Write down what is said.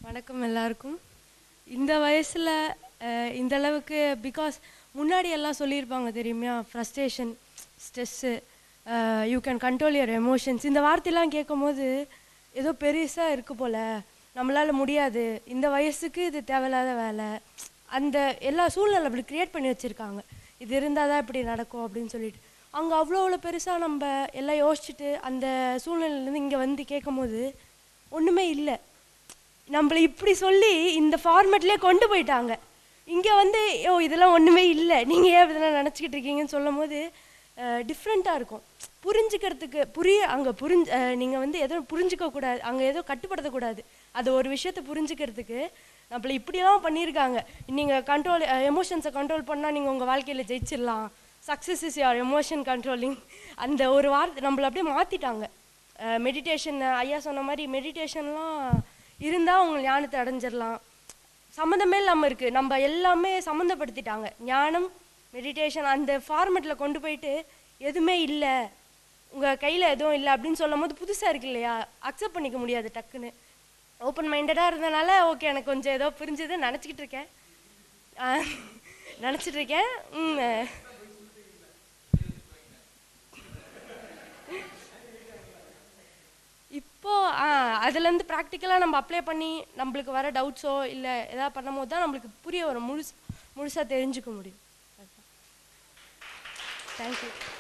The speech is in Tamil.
வணக்கம் எல்லாருக்கும் இந்த வயசில் இந்த அளவுக்கு பிகாஸ் முன்னாடி எல்லாம் சொல்லியிருப்பாங்க தெரியுமா frustration stress you can control your emotions இந்த வார்த்தையெல்லாம் கேட்கும்போது ஏதோ பெருசாக இருக்கு போல நம்மளால் முடியாது இந்த வயசுக்கு இது தேவையில்லாத வேலை அந்த எல்லா சூழ்நிலை அப்படி க்ரியேட் பண்ணி வச்சுருக்காங்க இது இருந்தால் தான் இப்படி நடக்கும் அப்படின்னு சொல்லிட்டு அங்கே அவ்வளோ அவ்வளோ பெருசாக நம்ம எல்லாம் யோசிச்சுட்டு அந்த சூழ்நிலையிலேருந்து இங்கே வந்து கேட்கும்போது ஒன்றுமே இல்லை நம்மளை இப்படி சொல்லி இந்த ஃபார்மேட்லேயே கொண்டு போயிட்டாங்க இங்கே வந்து ஓ இதெல்லாம் ஒன்றுமே இல்லை நீங்கள் ஏன் இதெல்லாம் நினச்சிக்கிட்டு இருக்கீங்கன்னு சொல்லும் போது டிஃப்ரெண்ட்டாக இருக்கும் புரிஞ்சுக்கிறதுக்கு புரிய அங்கே புரிஞ்சு நீங்கள் வந்து எதுவும் புரிஞ்சுக்க கூடாது அங்கே எதுவும் கட்டுப்படுத்தக்கூடாது அது ஒரு விஷயத்தை புரிஞ்சுக்கிறதுக்கு நம்மளை இப்படியெல்லாம் பண்ணியிருக்காங்க நீங்கள் கண்ட்ரோல் எமோஷன்ஸை கண்ட்ரோல் பண்ணால் நீங்கள் உங்கள் வாழ்க்கையில் ஜெயிச்சிடலாம் success is your emotion controlling அந்த ஒரு வார்த்தை நம்மளை அப்படியே மாற்றிட்டாங்க மெடிடேஷன் ஐயா சொன்ன மாதிரி மெடிடேஷன்லாம் இருந்தால் உங்கள் ஞானத்தை அடைஞ்சிடலாம் சம்மந்தமே இல்லாமல் இருக்குது நம்ம எல்லாமே சம்மந்தப்படுத்திட்டாங்க ஞானம் மெடிடேஷன் அந்த ஃபார்மெட்டில் கொண்டு போயிட்டு எதுவுமே இல்லை உங்கள் கையில் எதுவும் இல்லை அப்படின்னு சொல்லும் போது புதுசாக இருக்கு இல்லையா அக்செப்ட் பண்ணிக்க முடியாது டக்குன்னு ஓப்பன் மைண்டடாக இருந்தனால ஓகே எனக்கு கொஞ்சம் ஏதோ புரிஞ்சுது நினச்சிக்கிட்டு இருக்கேன் நினச்சிட்டு இருக்கேன் ம் இப்போ ஆ அதுலேருந்து ப்ராக்டிக்கலாக நம்ம அப்ளை பண்ணி நம்மளுக்கு வர டவுட்ஸோ இல்லை எதாவது பண்ணும்போது தான் நம்மளுக்கு புரிய வரும் முழுசு முழுசாக தெரிஞ்சுக்க முடியும் தேங்க்யூ